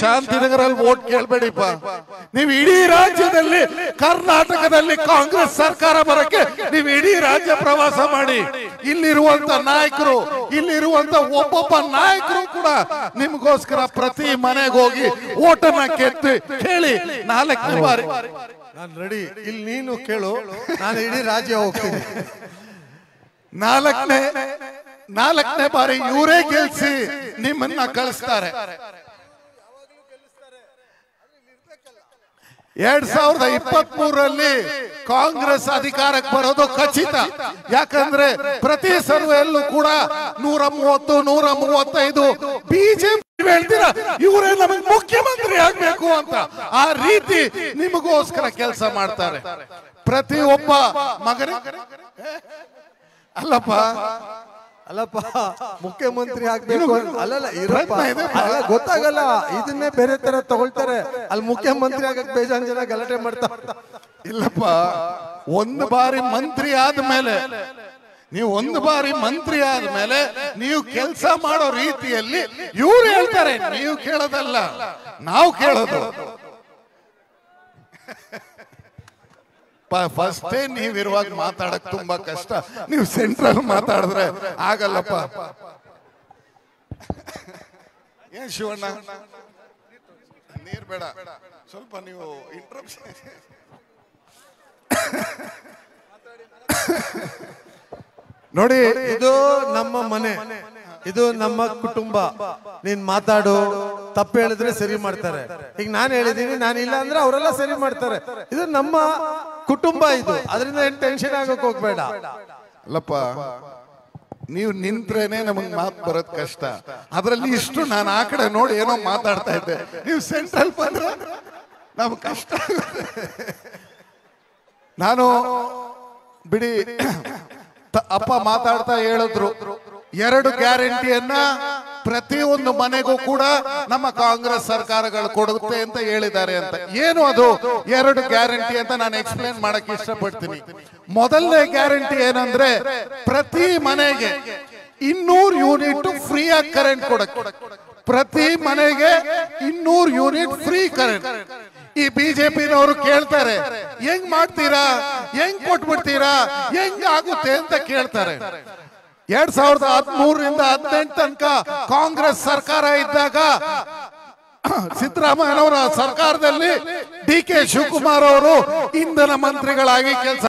ಶಾಂತಿನಗರಲ್ಲಿ vote ಕೇಳ್ಬೇಡಿಪ್ಪ ನೀವು ಇಡೀ ರಾಜ್ಯದಲ್ಲಿ ಕರ್ನಾಟಕದಲ್ಲಿ ಕಾಂಗ್ರೆಸ್ ಸರ್ಕಾರ ಬರಕ್ಕೆ ನೀವು ಇಡೀ ರಾಜ್ಯ ಪ್ರವಾಸ ಮಾಡಿ ಇಲ್ಲಿರುವಂತ ನಾಯಕರು ಇಲ್ಲಿರುವಂತ ಒಬ್ಬೊಬ್ಬ ನಾಯಕರು ಕೂಡ ನಿಮ್ಗೋಸ್ಕರ ಪ್ರತಿ ಮನೆಗೆ ಹೋಗಿ ಓಟನ್ನ ಕೆತ್ತಿ ಕೇಳಿ ನಾಲ್ಕನೇ ಬಾರಿ ನಾನು ರೆಡಿ ಇಲ್ಲಿ ನೀನು ಕೇಳು ನಾನು ಇಡೀ ರಾಜ್ಯ ಹೋಗ್ತೀನಿ ನಾಲ್ಕನೇ ನಾಲ್ಕನೇ ಬಾರಿ ಇವರೇ ಗೆಲ್ಸಿ ನಿಮ್ಮನ್ನ ಕಳಿಸ್ತಾರೆ ಎರಡ್ ಸಾವಿರದ ಇಪ್ಪತ್ತ್ ಮೂರರಲ್ಲಿ ಕಾಂಗ್ರೆಸ್ ಅಧಿಕಾರಕ್ಕೆ ಬರೋದು ಖಚಿತ ಯಾಕಂದ್ರೆ ಪ್ರತಿ ಸರ್ವೆಯಲ್ಲೂ ಕೂಡ ನೂರ ಮೂವತ್ತು ನೂರ ಮೂವತ್ತೈದು ಬಿಜೆಪಿ ಹೇಳ್ತೀರಾ ಇವರೇ ನಮಗೆ ಮುಖ್ಯಮಂತ್ರಿ ಆಗ್ಬೇಕು ಅಂತ ಆ ರೀತಿ ನಿಮಗೋಸ್ಕರ ಕೆಲಸ ಮಾಡ್ತಾರೆ ಪ್ರತಿಯೊಬ್ಬ ಮಗನ ಅಲ್ಲಪ್ಪ ಅಲ್ಲಪ್ಪ ಮುಖ್ಯಮಂತ್ರಿ ಆಗ್ಬೇಕು ಅಂತ- ಅಲ್ಲಲ್ಲ ಇರಪ್ಪ ಪ್ರಯತ್ನ ಇದೆ. ಅಲ್ಲ ಗೊತ್ತಾಗಲ್ಲ ಇದನ್ನೇ ಬೇರೆ ತರ ತಗೊಳ್ತಾರೆ ಅಲ್ಲಿ ಮುಖ್ಯಮಂತ್ರಿ ಆಗಕ್ ಬೇಜಾನ್ ಜನ ಗಲಾಟೆ ಮಾಡ್ತಾರೆ ಇಲ್ಲಪ್ಪ ಒಂದು ಬಾರಿ ಮಂತ್ರಿ ಆದ್ಮೇಲೆ ನೀವು ಒಂದು ಬಾರಿ ಮಂತ್ರಿ ಆದ್ಮೇಲೆ ನೀವು ಕೆಲಸ ಮಾಡೋ ರೀತಿಯಲ್ಲಿ ಇವ್ರು ಹೇಳ್ತಾರೆ ನೀವು ಕೇಳೋದಲ್ಲ ನಾವು ಕೇಳೋದು ಫಸ್ಟೇ ನೀವಿರುವಾಗ ಮಾತಾಡಕ್ ತುಂಬಾ ಕಷ್ಟ ನೀವು ಸೆಂಟ್ರಲ್ ಮಾತಾಡಿದ್ರೆ ಆಗಲ್ಲಪ್ಪ ಏನ್ ಶಿವಣ್ಣ ನೀರ್ ಬೇಡ ಸ್ವಲ್ಪ ನೀವು ಇಂಟ್ರಪ್ಷನ್ ನೋಡಿ ಇದು ನಮ್ಮ ಮನೆ ಇದು ನಮ್ಮ ಕುಟುಂಬ ನೀನ್ ಮಾತಾಡು ತಪ್ಪು ಹೇಳಿದ್ರೆ ಸರಿ ಮಾಡ್ತಾರೆ ಈಗ ನಾನು ಹೇಳಿದೀನಿ ನಾನು ಇಲ್ಲ ಅಂದ್ರೆ ಅವರೆಲ್ಲ ಸರಿ ಮಾಡ್ತಾರೆ ಇದು ನಮ್ಮ ಕುಟುಂಬ ಇದು ಅದರಿಂದ ಏನ್ ಟೆನ್ಷನ್ ಆಗಕ್ ಹೋಗ್ಬೇಡ ಅಲ್ಲಪ್ಪ ನೀವು ನಿಂತ್ರೇನೆ ನಮಗ್ ಮಾತು ಬರೋದ್ ಕಷ್ಟ ಅದ್ರಲ್ಲಿ ಇಷ್ಟು ನಾನು ಆ ಕಡೆ ನೋಡಿ ಏನೋ ಮಾತಾಡ್ತಾ ಇದ್ದೆ ನೀವು ಸೆಂಟ್ರಲ್ ಬಂದ್ರೆ ನಮ್ಗೆ ಕಷ್ಟ ಆಗುತ್ತೆ. ನಾನು ಬಿಡಿ ತ- ಅಪ್ಪ ಮಾತಾಡ್ತಾ ಹೇಳಿದ್ರು ಎರಡು ಗ್ಯಾರಂಟಿಯನ್ನ ಪ್ರತಿಯೊಂದು ಮನೆಗೂ ಕೂಡ ನಮ್ಮ ಕಾಂಗ್ರೆಸ್ ಸರ್ಕಾರಗಳು ಕೊಡುತ್ತೆ ಅಂತ ಹೇಳಿದ್ದಾರೆ ಅಂತ ಏನು ಅದು ಎರಡು ಗ್ಯಾರಂಟಿ ಅಂತ ನಾನು ಎಕ್ಸ್ಪ್ಲೇನ್ ಮಾಡಕ್ ಇಷ್ಟಪಡ್ತೀನಿ ಮೊದಲನೇ ಗ್ಯಾರಂಟಿ ಏನಂದ್ರೆ ಪ್ರತಿ ಮನೆಗೆ ಇನ್ನೂರು ಯೂನಿಟ್ ಫ್ರೀ ಆಗಿ ಕರೆಂಟ್ ಕೊಡಕ್ಕೆ ಪ್ರತಿ ಮನೆಗೆ ಇನ್ನೂರು ಯೂನಿಟ್ ಫ್ರೀ ಕರೆಂಟ್ ಈ ಬಿಜೆಪಿನವರು ಕೇಳ್ತಾರೆ ಹೆಂಗ್ ಮಾಡ್ತೀರಾ ಹೆಂಗ್ ಕೊಟ್ಬಿಡ್ತೀರಾ ಹೆಂಗ್ ಆಗುತ್ತೆ ಅಂತ ಕೇಳ್ತಾರೆ ಎರಡ್ ಸಾವಿರದ ಹದಿಮೂರರಿಂದ ಹದಿನೆಂಟು ತನಕ ಕಾಂಗ್ರೆಸ್ ಸರ್ಕಾರ ಇದ್ದಾಗ ಸಿದ್ದರಾಮಯ್ಯನವರ ಸರ್ಕಾರದಲ್ಲಿ ಡಿ ಕೆ ಶಿವಕುಮಾರ್ ಅವರು ಇಂಧನ ಮಂತ್ರಿಗಳಾಗಿ ಕೆಲಸ